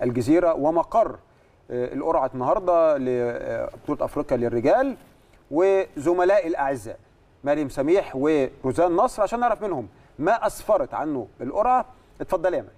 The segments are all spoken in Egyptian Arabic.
الجزيره ومقر آه، القرعه النهارده لبطوله افريقيا للرجال وزملائي الاعزاء مريم سميح وروزان نصر عشان نعرف منهم ما اسفرت عنه القرعه اتفضلي يا مريم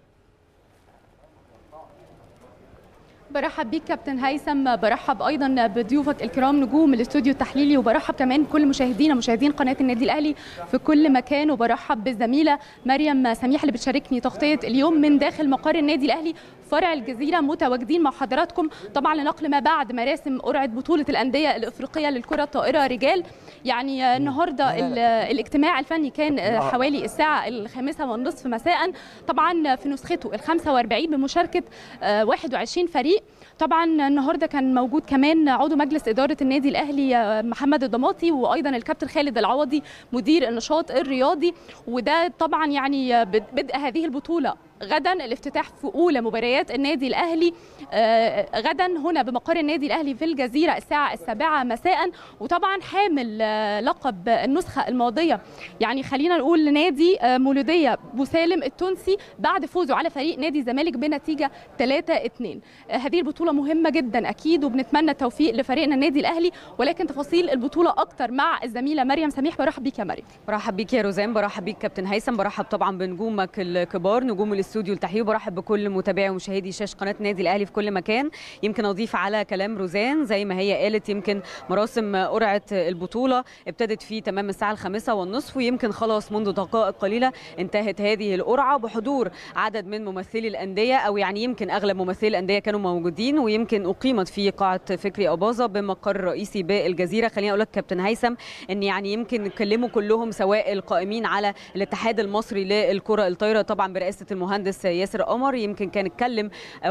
برحب بيك كابتن هيثم برحب ايضا بضيوفك الكرام نجوم الاستوديو التحليلي وبرحب كمان بكل مشاهدينا مشاهدين قناه النادي الاهلي في كل مكان وبرحب بالزميله مريم سميح اللي بتشاركني تغطيه اليوم من داخل مقر النادي الاهلي فرع الجزيره متواجدين مع حضراتكم طبعا لنقل ما بعد مراسم قرعه بطوله انديه الافريقيه للكره الطائره رجال يعني النهارده ال- الاجتماع الفني كان حوالي الساعه الخامسه والنصف مساء طبعا في نسخته ال 45 بمشاركه آه، 21 فريق طبعا النهارده كان موجود كمان عضو مجلس اداره النادي الاهلي آه، محمد الضماطي وايضا الكابتن خالد العوضي مدير النشاط الرياضي وده طبعا يعني آه، بد- بدء هذه البطوله غدا الافتتاح في اولى مباريات النادي الاهلي آه، غدا هنا بمقر النادي الاهلي في الجزيره الساعه السابعه مساء وطبعا حامل آه، لقب النسخه الماضيه يعني خلينا نقول نادي آه، مولوديه بوسالم التونسي بعد فوزه على فريق نادي الزمالك بنتيجه 3 2 هذه البطوله مهمه جدا اكيد وبنتمنى التوفيق لفريقنا النادي الاهلي ولكن تفاصيل البطوله اكتر مع الزميله مريم سميح برحب بيك يا مريم برحب بيك يا روزان برحب بيك كابتن هيثم برحب طبعا بنجومك الكبار نجوم الاستوديو التحليلي وبرحب بكل متابعي ومشاهدي شاشه قناه النادي الاهلي في كل مكان يمكن اضيف على كلام روزان زي ما هي قالت يمكن مراسم قرعه البطوله ابتدت في تمام الساعه الخامسة والنصف ويمكن خلاص منذ دقائق قليله انتهت هذه القرعه بحضور عدد من ممثلي الانديه او يعني يمكن اغلب ممثلي الانديه كانوا موجودين ويمكن اقيمت في قاعه فكري اباظه بمقر رئيسي بالجزيره خليني اقول لك كابتن هيثم ان يعني يمكن اتكلموا كلهم سواء القائمين على الاتحاد المصري للكره الطايره طبعا برئاسه المهندس ياسر قمر يمكن كان اتكلم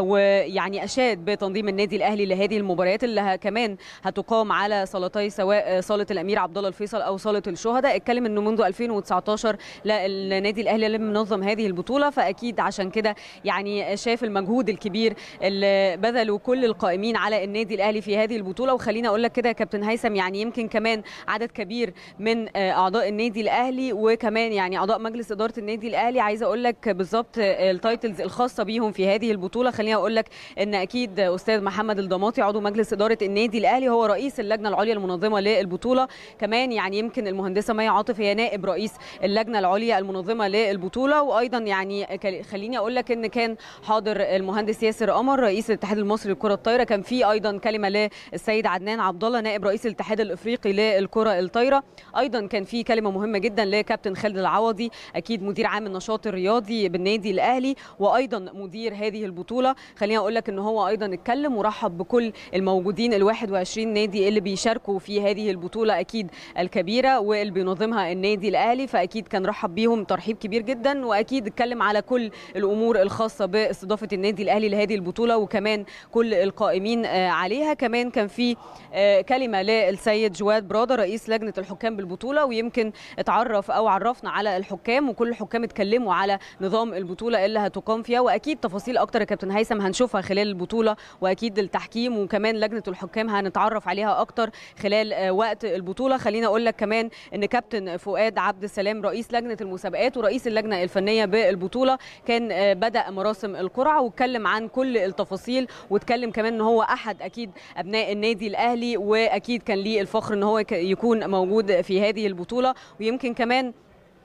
ويعني اشاد بتنظيم النادي الاهلي لهذه المباريات اللي ه- كمان هتقام على صالتي سواء صاله الامير عبد الله الفيصل او صاله الشهداء اتكلم انه منذ 2019 لا النادي الاهلي اللي منظم هذه البطوله فاكيد عشان كده يعني شاف المجهود الكبير اللي بذلوا كل القائمين على النادي الاهلي في هذه البطوله وخليني اقول لك كده يا كابتن هيثم يعني يمكن كمان عدد كبير من آه، اعضاء النادي الاهلي وكمان يعني اعضاء مجلس اداره النادي الاهلي عايزه اقول لك بالظبط آه، التايتلز الخاصه بيهم في هذه البطوله خليني اقول لك ان اكيد استاذ محمد الضماطي عضو مجلس اداره النادي الاهلي هو رئيس اللجنه العليا المنظمه للبطوله كمان يعني يمكن المهندسه مي عاطف هي نائب رئيس اللجنه العليا المنظمه للبطوله وايضا يعني ك- خليني اقول لك ان كان حاضر المهندس ياسر قمر رئيس الاتحاد المصري للكره الطايره كان في ايضا كلمه للسيد عدنان عبد الله نائب رئيس الاتحاد الافريقي للكره الطايره ايضا كان في كلمه مهمه جدا لكابتن خالد العوضي اكيد مدير عام النشاط الرياضي بالنادي الاهلي وايضا مدير هذه البطوله خليني اقول لك ان هو ايضا اتكلم ورحب بكل الموجودين ال 21 نادي اللي بيشاركوا في هذه البطوله اكيد الكبيره واللي بينظمها النادي الاهلي فاكيد كان رحب بيهم ترحيب كبير جدا واكيد اتكلم على كل الامور الخاصه باستضافه النادي الاهلي لهذه البطوله وكمان كل القائمين آه، عليها كمان كان في آه، كلمه للسيد جواد براده رئيس لجنه الحكام بالبطوله ويمكن اتعرف او عرفنا على الحكام وكل الحكام اتكلموا على نظام البطوله اللي هتقام فيها واكيد تفاصيل اكتر يا كابتن هيثم هنشوفها خلال البطوله واكيد التحكيم وكمان لجنه الحكام هنتعرف عليها اكتر خلال آه، وقت البطوله خلينا اقول لك كمان ان كابتن فؤاد عبد السلام رئيس لجنه المسابقات ورئيس اللجنه الفنيه بالبطوله كان آه، بدا مراسم القرعه واتكلم عن كل التفاصيل واتكلم كمان ان هو احد اكيد ابناء النادي الاهلي واكيد كان ليه الفخر ان هو يك- يكون موجود في هذه البطوله ويمكن كمان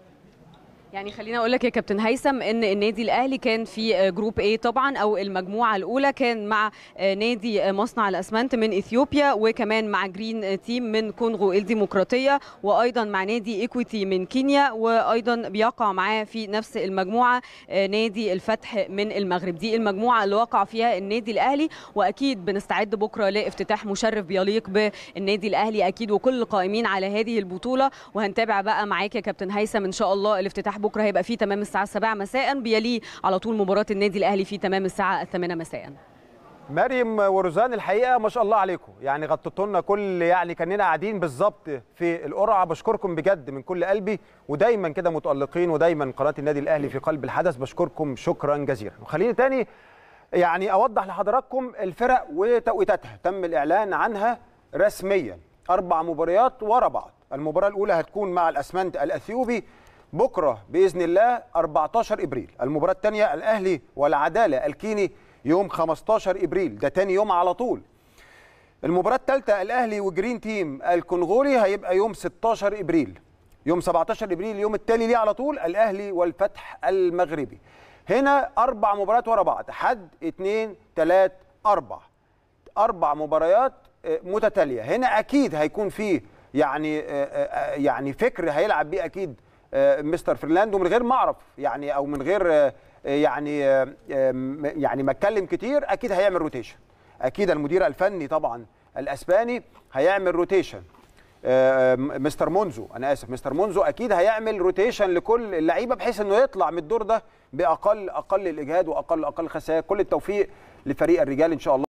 يعني خليني اقول لك يا كابتن هيثم ان النادي الاهلي كان في جروب اي طبعا او المجموعه الاولى كان مع نادي مصنع الاسمنت من اثيوبيا وكمان مع جرين تيم من كونغو الديمقراطيه وايضا مع نادي ايكويتي من كينيا وايضا بيقع معاه في نفس المجموعه نادي الفتح من المغرب دي المجموعه اللي وقع فيها النادي الاهلي واكيد بنستعد بكره لافتتاح مشرف بيليق بالنادي الاهلي اكيد وكل القائمين على هذه البطوله وهنتابع بقى معاك يا كابتن هيثم ان شاء الله الافتتاح بكره هيبقى فيه تمام الساعه 7 مساء بيليه على طول مباراه النادي الاهلي في تمام الساعه 8 مساء مريم وروزان الحقيقه ما شاء الله عليكم يعني غطيتوا لنا كل يعني كاننا قاعدين بالظبط في القرعه بشكركم بجد من كل قلبي ودايما كده متالقين ودايما قناه النادي الاهلي في قلب الحدث بشكركم شكرا جزيلا وخليني تاني يعني اوضح لحضراتكم الفرق وتوقيتاتها تم الاعلان عنها رسميا اربع مباريات ورا بعض المباراه الاولى هتكون مع الاسمنت الاثيوبي بكره باذن الله 14 ابريل المباراه الثانيه الاهلي والعداله الكيني يوم 15 ابريل ده تاني يوم على طول المباراة الثالثة الأهلي وجرين تيم الكونغولي هيبقى يوم 16 إبريل يوم 17 إبريل اليوم التالي ليه على طول الأهلي والفتح المغربي هنا أربع مباريات ورا بعض حد اتنين تلات أربع أربع مباريات آه، متتالية هنا أكيد هيكون فيه يعني آه، آه، يعني فكر هيلعب بيه أكيد آه، مستر فرلاندو من غير ما أعرف يعني أو من غير آه، آه، يعني آه، آه، م- يعني ما اتكلم كتير أكيد هيعمل روتيشن اكيد المدير الفني طبعا الاسباني هيعمل روتيشن آه، م- مستر مونزو انا اسف مستر مونزو اكيد هيعمل روتيشن لكل اللعيبه بحيث انه يطلع من الدور ده باقل اقل الاجهاد واقل اقل خسائر كل التوفيق لفريق الرجال ان شاء الله